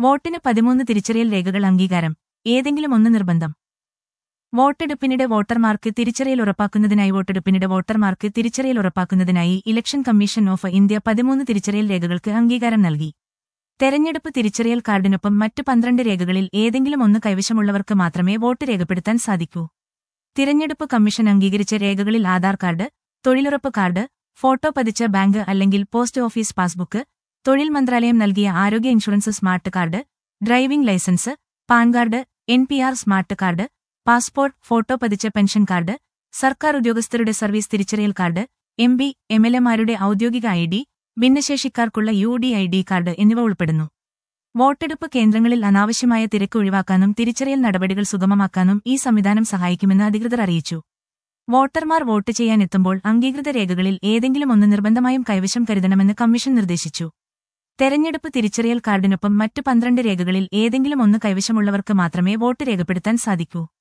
വോട്ടിന് പതിമൂന്ന് തിരിച്ചറിയൽ രേഖകൾ അംഗീകാരം ഏതെങ്കിലും ഒന്ന് നിർബന്ധം വോട്ടെടുപ്പിനിടെ വോട്ടർമാർക്ക് തിരിച്ചറിയൽ ഉറപ്പാക്കുന്നതിനായി വോട്ടെടുപ്പിനിടെ വോട്ടർമാർക്ക് തിരിച്ചറിയൽ ഉറപ്പാക്കുന്നതിനായി ഇലക്ഷൻ കമ്മീഷൻ ഓഫ് ഇന്ത്യ പതിമൂന്ന് തിരിച്ചറിയൽ രേഖകൾക്ക് അംഗീകാരം നൽകി തെരഞ്ഞെടുപ്പ് തിരിച്ചറിയൽ കാർഡിനൊപ്പം മറ്റു പന്ത്രണ്ട് രേഖകളിൽ ഏതെങ്കിലും ഒന്ന് കൈവശമുള്ളവർക്ക് മാത്രമേ വോട്ട് രേഖപ്പെടുത്താൻ സാധിക്കൂ തിരഞ്ഞെടുപ്പ് കമ്മീഷൻ അംഗീകരിച്ച രേഖകളിൽ ആധാർ കാർഡ് തൊഴിലുറപ്പ് കാർഡ് ഫോട്ടോ പതിച്ച ബാങ്ക് അല്ലെങ്കിൽ പോസ്റ്റ് ഓഫീസ് പാസ്ബുക്ക് തൊഴിൽ മന്ത്രാലയം നൽകിയ ആരോഗ്യ insurance smart card driving licence PAN card N P R smart card passport photo പതിച്ച പെൻഷൻ കാർഡ് സർക്കാർ ഉദ്യോഗസ്ഥരുടെ സർവീസ് തിരിച്ചറിയൽ card M P M L എമാരുടെ ഔദ്യോഗിക ഐ ഡി ഭിന്നശേഷിക്കാർക്കുള്ള U D I D card എന്നിവ ഉൾപ്പെടുന്നു വോട്ടെടുപ്പ് കേന്ദ്രങ്ങളിൽ അനാവശ്യമായ തിരക്ക് ഒഴിവാക്കാനും തിരിച്ചറിയൽ നടപടികൾ സുഗമമാക്കാനും ഈ സംവിധാനം സഹായിക്കുമെന്ന് അധികൃതർ അറിയിച്ചു വോട്ടർമാർ വോട്ട് ചെയ്യാനെത്തുമ്പോൾ അംഗീകൃത രേഖകളിൽ ഏതെങ്കിലും ഒന്ന് നിർബന്ധമായും കൈവശം കരുതണമെന്ന് കമ്മീഷൻ നിർദ്ദേശിച്ചു തെരഞ്ഞെടുപ്പ് തിരിച്ചറിയൽ കാർഡിനൊപ്പം മറ്റു പന്ത്രണ്ട് രേഖകളിൽ ഏതെങ്കിലും ഒന്ന് കൈവശമുള്ളവർക്ക് മാത്രമേ വോട്ട് രേഖപ്പെടുത്താൻ സാധിക്കൂ